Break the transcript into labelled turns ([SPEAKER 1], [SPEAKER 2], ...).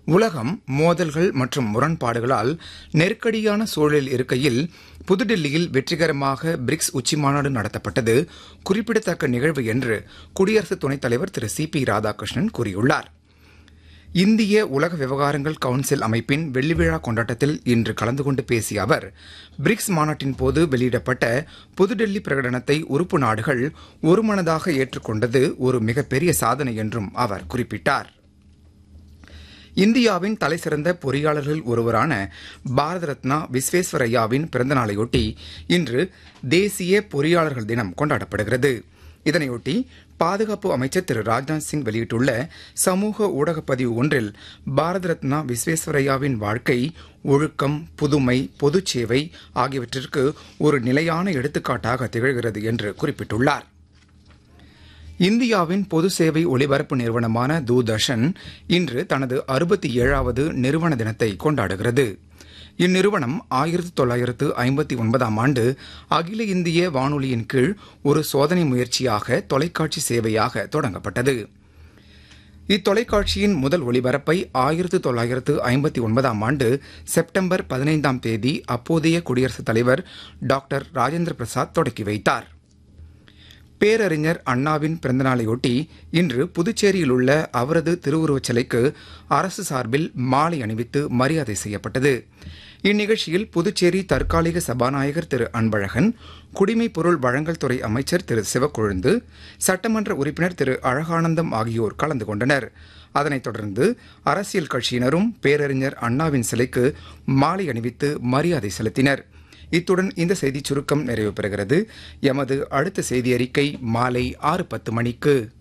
[SPEAKER 1] உலகம் மோதல்கள் மற்றும் முரண்பாடுகளால் நெருக்கடியான சூழலில் இருக்கையில் புதுடில்லியில் வெற்றிகரமாக பிரிக்ஸ் உச்சிமாநாடு நடத்தப்பட்டது குறிப்பிடத்தக்க நிகழ்வு என்று குடியரசு துணைத் தலைவர் திரு சி பி ராதாகிருஷ்ணன் கூறியுள்ளார் இந்திய உலக விவகாரங்கள் கவுன்சில் அமைப்பின் வெள்ளிவிழா கொண்டாட்டத்தில் இன்று கலந்து கொண்டு பேசிய அவர் பிரிக்ஸ் மாநாட்டின் போது வெளியிடப்பட்ட புதுடெல்லி பிரகடனத்தை உறுப்பு நாடுகள் ஒருமனதாக ஏற்றுக்கொண்டது ஒரு மிகப்பெரிய சாதனை என்றும் அவர் குறிப்பிட்டார் இந்தியாவின் தலைசிறந்த பொறியாளர்கள் ஒருவரான பாரத ரத்னா விஸ்வேஸ்வரையாவின் பிறந்தநாளையொட்டி இன்று தேசிய பொறியாளர்கள் தினம் கொண்டாடப்படுகிறது இதனையொட்டி பாதுகாப்பு அமைச்சர் திரு ராஜ்நாத் சிங் வெளியிட்டுள்ள சமூக ஊடக பதிவு ஒன்றில் பாரத ரத்னா விஸ்வேஸ்வரையாவின் வாழ்க்கை ஒழுக்கம் புதுமை பொதுச் சேவை ஆகியவற்றிற்கு ஒரு நிலையான எடுத்துக்காட்டாக திகழ்கிறது என்று குறிப்பிட்டுள்ளார் இந்தியாவின் பொது சேவை ஒலிபரப்பு நிறுவனமான தூர்தர்ஷன் இன்று தனது அறுபத்தி ஏழாவது நிறுவன தினத்தை கொண்டாடுகிறது இந்நிறுவனம் ஆயிரத்தி தொள்ளாயிரத்து ஐம்பத்தி ஒன்பதாம் ஆண்டு அகில இந்திய வானொலியின் கீழ் ஒரு சோதனை முயற்சியாக தொலைக்காட்சி சேவையாக தொடங்கப்பட்டது இத்தொலைக்காட்சியின் முதல் ஒலிபரப்பை ஆயிரத்து தொள்ளாயிரத்து ஐம்பத்தி ஒன்பதாம் ஆண்டு செப்டம்பர் பதினைந்தாம் தேதி அப்போதைய குடியரசுத் தலைவர் டாக்டர் ராஜேந்திர பிரசாத் தொடக்கி வைத்தார் பேரறிஞர் அண்ணாவின் பிறந்தநாளையொட்டி இன்று புதுச்சேரியில் உள்ள அவரது திருவுருவச் சிலைக்கு அரசு சார்பில் மாலை அணிவித்து மரியாதை செய்யப்பட்டது இந்நிகழ்ச்சியில் புதுச்சேரி தற்காலிக சபாநாயகர் திரு அன்பழகன் குடிமைப் பொருள் வழங்கல் துறை அமைச்சர் திரு சிவக்கொழுந்து சட்டமன்ற உறுப்பினர் திரு அழகானந்தம் ஆகியோர் கலந்து கொண்டனர் அதனைத் தொடர்ந்து அரசியல் கட்சியினரும் பேரறிஞர் அண்ணாவின் சிலைக்கு மாலை அணிவித்து மரியாதை செலுத்தினர் இத்துடன் இந்த செய்திச் சுருக்கம் நிறைவு பெறுகிறது எமது அடுத்த செய்தி அறிக்கை மாலை ஆறு பத்து மணிக்கு